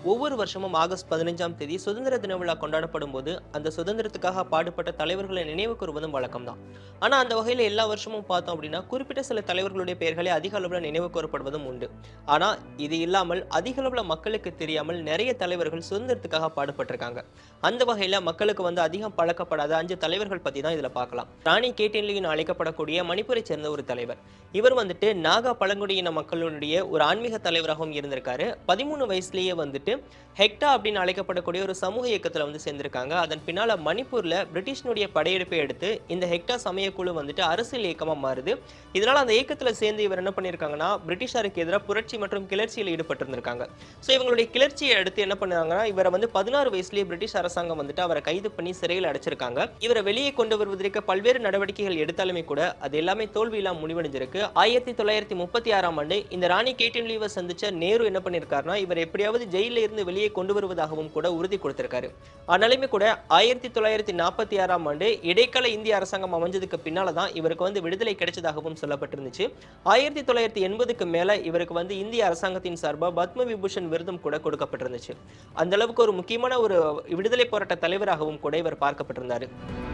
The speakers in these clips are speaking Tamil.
ஒவ்வொரு வருஷமும் ஆகஸ்ட் பதினைஞ்சாம் தேதி சுதந்திர தின விழா கொண்டாடப்படும் போது அந்த சுதந்திரத்துக்காக பாடுபட்ட தலைவர்களை நினைவு கூறுவதும் வழக்கம்தான் ஆனா அந்த வகையில எல்லா வருஷமும் பார்த்தோம் அப்படின்னா குறிப்பிட்ட சில தலைவர்களுடைய பெயர்களே அதிக அளவில் நினைவு கூறப்படுவதும் உண்டு ஆனா இது இல்லாமல் அதிக அளவில் மக்களுக்கு தெரியாமல் நிறைய தலைவர்கள் சுதந்திரத்துக்காக பாடுபட்டிருக்காங்க அந்த வகையில மக்களுக்கு வந்து அதிகம் பழக்கப்படாத அஞ்சு தலைவர்கள் பத்தி தான் இதுல பார்க்கலாம் ராணி கேட்டின்லியின் அழைக்கப்படக்கூடிய மணிப்பூரை சேர்ந்த ஒரு தலைவர் இவர் வந்துட்டு நாகா பழங்குடியின மக்களுடைய ஒரு ஆன்மீக தலைவராகவும் இருந்திருக்காரு பதிமூணு வயசுலயே வந்துட்டு ஹெக்டா அப்படின்னு அழைக்கப்படக்கூடிய ஒரு சமூக இயக்கத்துல வந்து சேர்ந்திருக்காங்க அதன் பின்னால மணிப்பூர்ல பிரிட்டிஷனுடைய படையெடுப்பை எடுத்து இந்த ஹெக்டா சமயக்குழு வந்துட்டு அரசியல் இயக்கமா மாறுது இதனால அந்த இயக்கத்துல சேர்ந்து இவர் என்ன பண்ணியிருக்காங்கன்னா பிரிட்டிஷாருக்கு எதிராக புரட்சி மற்றும் கிளர்ச்சியில் ஈடுபட்டிருந்திருக்காங்க ஸோ இவங்களுடைய கிளர்ச்சியை அடுத்து என்ன பண்ணாங்கன்னா இவரை வந்து பதினாறு வயசுலயே பிரிட்டிஷ் அரசாங்கம் வந்துட்டு அவரை கைது பண்ணி சிறையில் அடைச்சிருக்காங்க இவரை வெளியே கொண்டு வருவதற்கு பல்வேறு நடவடிக்கைகள் எடுத்தாலுமே கூட அது எல்லாமே தோல்வியெல்லாம் முடிவடைஞ்சிருக்கு ஆயிரத்தி தொள்ளாயிரத்தி முப்பத்தி ஆறாம் ஆண்டு இந்த ராணி கேட்டின் லீவை சந்திச்ச நேரு என்ன பண்ணியிருக்காருன்னா இவர் எப்படியாவது ஜெயில இருந்து வெளியே கொண்டு வருவதாகவும் கூட உறுதி கொடுத்திருக்காரு ஆனாலுமே கூட ஆயிரத்தி தொள்ளாயிரத்தி நாற்பத்தி ஆறாம் ஆண்டு இடைக்கால இந்திய அரசாங்கம் அமைஞ்சதுக்கு பின்னால தான் இவருக்கு வந்து விடுதலை கிடைச்சதாகவும் சொல்லப்பட்டிருந்துச்சு ஆயிரத்தி தொள்ளாயிரத்தி எண்பதுக்கு மேல இவருக்கு வந்து இந்திய அரசாங்கத்தின் சார்பாக பத்ம விபூஷன் விருதும் கூட கொடுக்கப்பட்டிருந்துச்சு அந்த அளவுக்கு ஒரு முக்கியமான ஒரு விடுதலை போராட்ட தலைவராகவும் கூட இவர் பார்க்கப்பட்டிருந்தாரு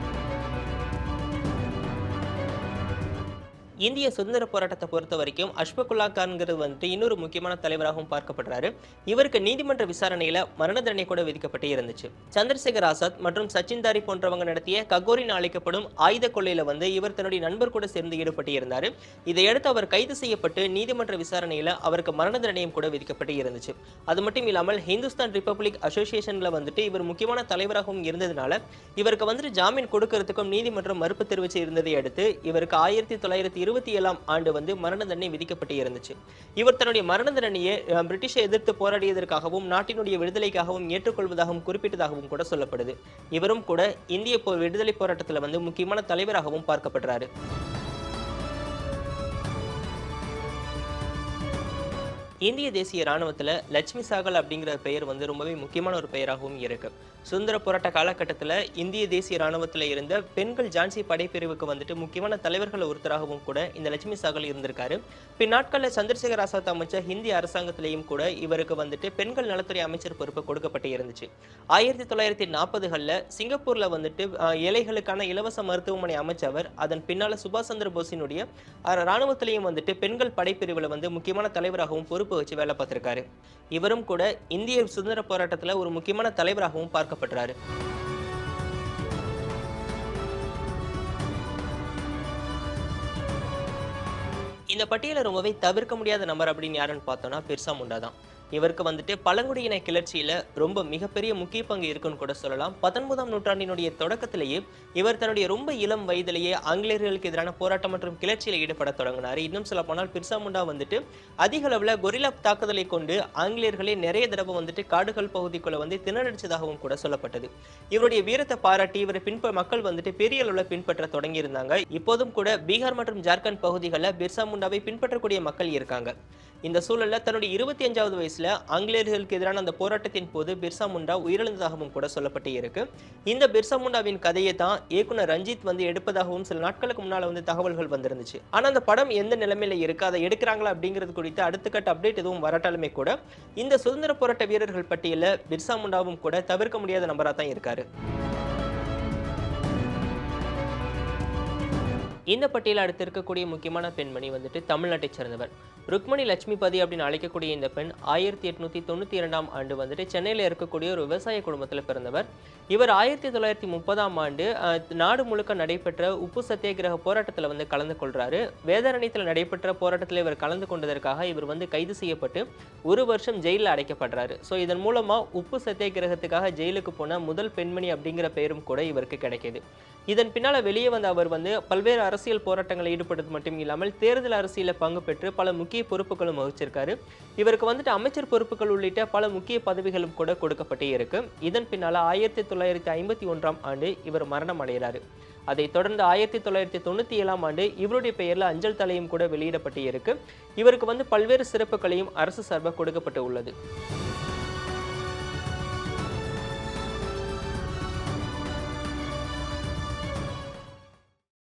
இந்திய சுதந்திர போராட்டத்தை பொறுத்த வரைக்கும் அஷ்பகுல்லா கான்ங்கிறது வந்துட்டு இன்னொரு முக்கியமான தலைவராகவும் பார்க்கப்படுறாரு இவருக்கு நீதிமன்ற விசாரணையில மரண தண்டனை கூட விதிக்கப்பட்டு இருந்துச்சு சந்திரசேகர் ஆசாத் மற்றும் சச்சின் தாரி போன்றவங்க நடத்திய ககோரின் அழைக்கப்படும் ஆயுத கொள்ளையில வந்து இவர் தன்னுடைய நண்பர் கூட சேர்ந்து ஈடுபட்டு இருந்தாரு இதையடுத்து அவர் கைது செய்யப்பட்டு நீதிமன்ற விசாரணையில அவருக்கு மரண தண்டனையும் கூட விதிக்கப்பட்டு இருந்துச்சு அது மட்டும் இல்லாமல் ஹிந்துஸ்தான் ரிப்பப்ளிக் அசோசியேஷன்ல வந்துட்டு இவர் முக்கியமான தலைவராகவும் இருந்ததுனால இவருக்கு வந்துட்டு ஜாமீன் கொடுக்கறதுக்கும் நீதிமன்றம் மறுப்பு தெரிவிச்சு இருந்ததை அடுத்து இவருக்கு ஆயிரத்தி தொள்ளாயிரத்தி இருபத்தி ஏழாம் ஆண்டு வந்து மரண தண்டனை விதிக்கப்பட்டு இருந்துச்சு இவர் தன்னுடைய மரண தண்டனையை அஹ், பிரிட்டிஷை எதிர்த்து போராடியதற்காகவும் நாட்டினுடைய விடுதலைக்காகவும் ஏற்றுக்கொள்வதாகவும் குறிப்பிட்டதாகவும் கூட சொல்லப்படுது இவரும் கூட இந்திய போ- விடுதலை போராட்டத்தில் வந்து முக்கியமான தலைவராகவும் பார்க்கப்படுறாரு இந்திய தேசிய ராணுவத்தில் லட்சுமி சாகல் அப்படிங்கிற பெயர் வந்து ரொம்பவே முக்கியமான ஒரு பெயராகவும் இருக்கு சுதந்திர போராட்ட காலகட்டத்தில் இந்திய தேசிய ராணுவத்தில் இருந்த பெண்கள் ஜான்சி படைப்பிரிவுக்கு வந்துட்டு முக்கியமான தலைவர்கள் ஒருத்தராகவும் கூட இந்த லட்சுமி சாகல் இருந்திருக்காரு பின் நாட்களில் சந்திரசேகர் ஆசாத் அமைச்ச ஹிந்தி அரசாங்கத்திலேயும் கூட இவருக்கு வந்துட்டு பெண்கள் நலத்துறை அமைச்சர் பொறுப்பு கொடுக்கப்பட்டு இருந்துச்சு ஆயிரத்தி தொள்ளாயிரத்தி நாற்பதுகளில் சிங்கப்பூர்ல வந்துட்டு அஹ், ஏழைகளுக்கான இலவச மருத்துவமனை அமைச்சவர் அதன் பின்னால சுபாஷ் சந்திர போஸினுடைய அஹ், ராணுவத்திலையும் வந்துட்டு பெண்கள் படைப்பிரிவில் வந்து முக்கியமான தலைவராகவும் பொறுப்பு வச்சு வேலை பார்த்திருக்காரு இவரும் கூட இந்திய சுதந்திர போராட்டத்துல ஒரு முக்கியமான தலைவராகவும் பார்க்கப்படுறாரு இந்த பட்டியலை ரொம்பவே தவிர்க்க முடியாத நபர் அப்படின்னு யாருன்னு பார்த்தோம்னா பிர்சா முண்டா தான் இவருக்கு வந்துட்டு பழங்குடியின கிளர்ச்சியில ரொம்ப மிகப்பெரிய முக்கிய பங்கு இருக்குன்னு கூட சொல்லலாம் பத்தொன்பதாம் நூற்றாண்டினுடைய தொடக்கத்திலேயே இவர் தன்னுடைய ரொம்ப இளம் வயதிலேயே ஆங்கிலேயர்களுக்கு எதிரான போராட்டம் மற்றும் கிளர்ச்சியில் ஈடுபட தொடங்கினார் இன்னும் சொல்ல போனால் பிர்சா முண்டா வந்துட்டு அதிக அளவில் கொரில்லா தாக்குதலை கொண்டு ஆங்கிலேயர்களே நிறைய தடவை வந்துட்டு காடுகள் பகுதிக்குள்ள வந்து திணறடிச்சதாகவும் கூட சொல்லப்பட்டது இவருடைய வீரத்தை பாராட்டி இவரை பின்ப மக்கள் வந்துட்டு பெரிய அளவில் பின்பற்ற தொடங்கியிருந்தாங்க இப்போதும் கூட பீகார் மற்றும் ஜார்க்கண்ட் பகுதிகளில் பிர்சா முண்டாவை பின்பற்றக்கூடிய மக்கள் இருக்காங்க இந்த சூழல்ல தன்னுடைய இருபத்தி அஞ்சாவது வயசுல ஆங்கிலேயர்களுக்கு எதிரான அந்த போராட்டத்தின் போது பிர்சா முண்டா உயிரிழந்ததாகவும் கூட சொல்லப்பட்டு இருக்கு இந்த பிர்சா முண்டாவின் கதையை தான் இயக்குனர் ரஞ்சித் வந்து எடுப்பதாகவும் சில நாட்களுக்கு முன்னால வந்து தகவல்கள் வந்திருந்துச்சு ஆனா அந்த படம் எந்த நிலைமையில இருக்கு அதை எடுக்கிறாங்களா அப்படிங்கிறது குறித்து அடுத்த கட்ட அப்டேட் எதுவும் வரட்டாலுமே கூட இந்த சுதந்திர போராட்ட வீரர்கள் பட்டியல பிர்சா முண்டாவும் கூட தவிர்க்க முடியாத நபரா தான் இருக்காரு இந்த பட்டியலில் அடுத்து இருக்கக்கூடிய முக்கியமான பெண்மணி வந்துட்டு தமிழ்நாட்டைச் சேர்ந்தவர் ருக்மணி லட்சுமிபதி அப்படின்னு அழைக்கக்கூடிய இந்த பெண் ஆயிரத்தி எட்நூத்தி தொண்ணூற்றி இரண்டாம் ஆண்டு வந்துட்டு சென்னையில் இருக்கக்கூடிய ஒரு விவசாய குடும்பத்தில் பிறந்தவர் இவர் ஆயிரத்தி தொள்ளாயிரத்தி முப்பதாம் ஆண்டு அஹ், நாடு முழுக்க நடைபெற்ற உப்பு சத்தியாகிரக போராட்டத்தில் வந்து கலந்து கொள்றாரு வேதாரண்யத்தில் நடைபெற்ற போராட்டத்தில் இவர் கலந்து கொண்டதற்காக இவர் வந்து கைது செய்யப்பட்டு ஒரு வருஷம் ஜெயிலில் அடைக்கப்படுறாரு ஸோ இதன் மூலமா உப்பு சத்தியாகிரகத்துக்காக ஜெயிலுக்கு போன முதல் பெண்மணி அப்படிங்கிற பெயரும் கூட இவருக்கு கிடைக்கிது இதன் பின்னால வெளியே வந்த அவர் வந்து பல்வேறு அரசியல் போராட்டங்களில் ஈடுபட்டது மட்டும் இல்லாமல் தேர்தல் அரசியலில் பங்கு பெற்று பல முக்கிய பொறுப்புகளும் வகிச்சிருக்காரு இவருக்கு வந்துட்டு அமைச்சர் பொறுப்புகள் உள்ளிட்ட பல முக்கிய பதவிகளும் கூட கொடுக்கப்பட்டே இருக்கு இதன் பின்னால ஆயிரத்தி தொள்ளாயிரத்தி ஐம்பத்தி ஒன்றாம் ஆண்டு இவர் மரணம் அடைகிறாரு அதைத் தொடர்ந்து ஆயிரத்தி தொள்ளாயிரத்தி தொண்ணூற்றி ஏழாம் ஆண்டு இவருடைய பெயரில் அஞ்சல் தலையும் கூட வெளியிடப்பட்டு இருக்கு இவருக்கு வந்து பல்வேறு சிறப்புகளையும் அரசு சார்பாக கொடுக்கப்பட்டு உள்ளது